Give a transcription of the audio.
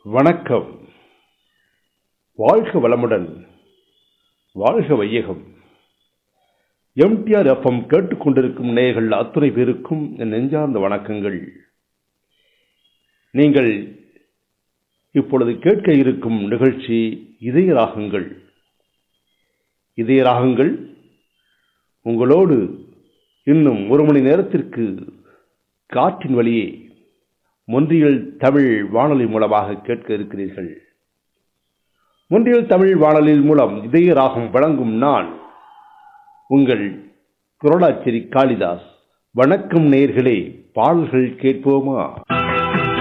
வணக்கம் வாழ்க வளமுடன் வாழ்க வையகம் எம்டிஆர் எஃப்எம் கேட்டுக்கொண்டிருக்கும் நேயர்கள் அத்துணை பேருக்கும் என் நெஞ்சார்ந்த வணக்கங்கள் நீங்கள் இப்பொழுது கேட்க இருக்கும் நிகழ்ச்சி இதய ராகங்கள் இதய ராகங்கள் உங்களோடு இன்னும் ஒரு மணி நேரத்திற்கு காற்றின் வழியே மொன்றியல் தமிழ் வானொலி மூலமாக கேட்க இருக்கிறீர்கள் மொன்றியல் தமிழ் வானொலியில் மூலம் இதய ராகம் வழங்கும் நான் உங்கள் குரலாச்சேரி காளிதாஸ் வணக்கம் நேயர்களே பாடல்கள் கேட்போமா